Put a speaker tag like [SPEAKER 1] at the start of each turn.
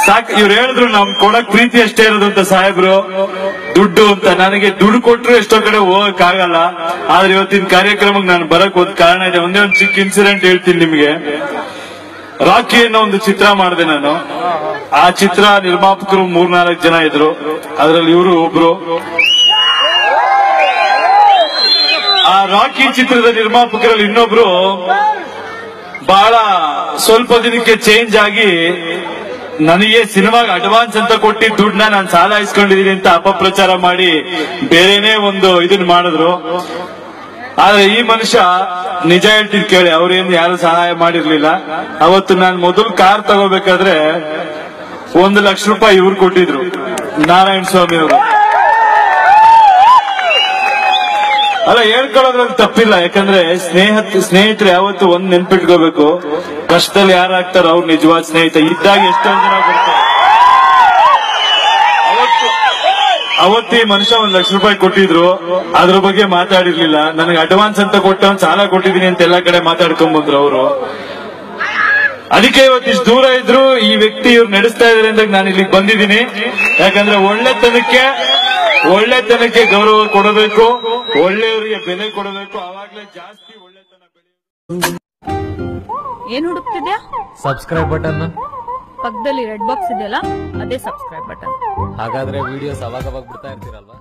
[SPEAKER 1] ಸಾಕ್ ಇವ್ರು ಹೇಳಿದ್ರು ನಮ್ ಕೊಡಕ್ ಪ್ರೀತಿ ಅಷ್ಟೇ ಇರೋದು ಅಂತ ಸಾಹೇಬ್ರು ದುಡ್ಡು ಅಂತ ನನಗೆ ದುಡ್ಡು ಕೊಟ್ರು ಎಷ್ಟೋ ಕಡೆ ಹೋಗಕ್ ಆಗಲ್ಲ ಆದ್ರೆ ಇವತ್ತಿನ ಕಾರ್ಯಕ್ರಮಕ್ಕೆ ನಾನು ಬರಕ್ ಒಂದ್ ಕಾರಣ ಇದೆ ಒಂದೇ ಒಂದು ಚಿಕ್ಕ ಇನ್ಸಿಡೆಂಟ್ ಹೇಳ್ತೀನಿ ನಿಮ್ಗೆ ರಾಕಿ ಅನ್ನೋ ಒಂದು ಚಿತ್ರ ಮಾಡಿದೆ ನಾನು ಆ ಚಿತ್ರ ನಿರ್ಮಾಪಕರು ಮೂರ್ನಾಲ್ಕು ಜನ ಇದ್ರು ಅದ್ರಲ್ಲಿ ಇವರು ಒಬ್ರು ಆ ರಾಕಿ ಚಿತ್ರದ ನಿರ್ಮಾಪಕರಲ್ಲಿ ಇನ್ನೊಬ್ರು ಬಹಳ ಸ್ವಲ್ಪ ದಿನಕ್ಕೆ ಚೇಂಜ್ ಆಗಿ ನನಗೆ ಸಿನಿಮಾಗೆ ಅಡ್ವಾನ್ಸ್ ಅಂತ ಕೊಟ್ಟಿದ್ದ ದುಡ್ಡನ್ನ ನಾನು ಸಾಲ ಇಸ್ಕೊಂಡಿದೀನಿ ಅಂತ ಅಪಪ್ರಚಾರ ಮಾಡಿ ಬೇರೆನೇ ಒಂದು ಇದನ್ನ ಮಾಡಿದ್ರು ಆದ್ರೆ ಈ ಮನುಷ್ಯ ನಿಜ ಹೇಳ್ತಿದ್ ಕೇಳಿ ಅವ್ರೇನು ಯಾರು ಸಹಾಯ ಮಾಡಿರ್ಲಿಲ್ಲ ಅವತ್ತು ನಾನು ಮೊದಲು ಕಾರ್ ತಗೋಬೇಕಾದ್ರೆ ಒಂದು ಲಕ್ಷ ರೂಪಾಯಿ ಇವ್ರು ಕೊಟ್ಟಿದ್ರು ನಾರಾಯಣ ಸ್ವಾಮಿ ಅವರು ಅಲ್ಲ ಹೇಳ್ಕೊಳ್ಳೋದ್ರಲ್ಲಿ ತಪ್ಪಿಲ್ಲ ಯಾಕಂದ್ರೆ ಸ್ನೇಹ ಸ್ನೇಹಿತರು ಯಾವತ್ತು ಒಂದ್ ನೆನ್ಪಿಟ್ಕೋಬೇಕು ಕಷ್ಟದಲ್ಲಿ ಯಾರಾಗ್ತಾರೋ ಅವ್ರು ನಿಜವಾದ ಸ್ನೇಹಿತ ಇದ್ದಾಗ ಎಷ್ಟೊಂದ್ ಜನ ಬರ್ತಾರೆ ಅವತ್ತು ಅವತ್ತು ಈ ಮನುಷ್ಯ ಒಂದ್ ಲಕ್ಷ ರೂಪಾಯಿ ಕೊಟ್ಟಿದ್ರು ಅದ್ರ ಬಗ್ಗೆ ಮಾತಾಡಿರ್ಲಿಲ್ಲ ನನಗೆ ಅಡ್ವಾನ್ಸ್ ಅಂತ ಕೊಟ್ಟವನ್ ಸಾಲ ಕೊಟ್ಟಿದೀನಿ ಅಂತ ಎಲ್ಲಾ ಕಡೆ ಮಾತಾಡ್ಕೊಂಡ್ ಬಂದ್ರು ಅವರು ಅದಕ್ಕೆ ಇವತ್ತು ಇಷ್ಟು ದೂರ ಇದ್ರು ಈ ವ್ಯಕ್ತಿ ಇವ್ರು ನಡೆಸ್ತಾ ಇದಾರೆ ಅಂತ ನಾನು ಇಲ್ಲಿಗೆ ಬಂದಿದ್ದೀನಿ ಯಾಕಂದ್ರೆ ಒಳ್ಳೆತನಕ್ಕೆ ಒಳ್ಳೆತನಕ್ಕೆ ಗೌರವ ಕೊಡಬೇಕು ಒಳ್ಳೆಯವರಿಗೆ ಬೆಲೆ ಕೊಡಬೇಕು ಅವಾಗ್ಲೇ ಜಾಸ್ತಿ ಒಳ್ಳೆತನ ಬೆಳೆಯುತ್ತೆ
[SPEAKER 2] ಏನ್ ಹುಡುಕ್ತಿದ್ಯಾ
[SPEAKER 3] ಸಬ್ಸ್ಕ್ರೈಬ್ ಬಟನ್
[SPEAKER 2] ಪಕ್ಕದಲ್ಲಿ ರೆಡ್ ಬಾಕ್ಸ್ ಇದೆಯಲ್ಲ ಅದೇ ಸಬ್ಸ್ಕ್ರೈಬ್ ಬಟನ್
[SPEAKER 3] ಹಾಗಾದ್ರೆ ವಿಡಿಯೋಸ್ ಅವಾಗ ಅವಾಗ ಬಿಡ್ತಾ ಇರ್ತೀರಲ್ವಾ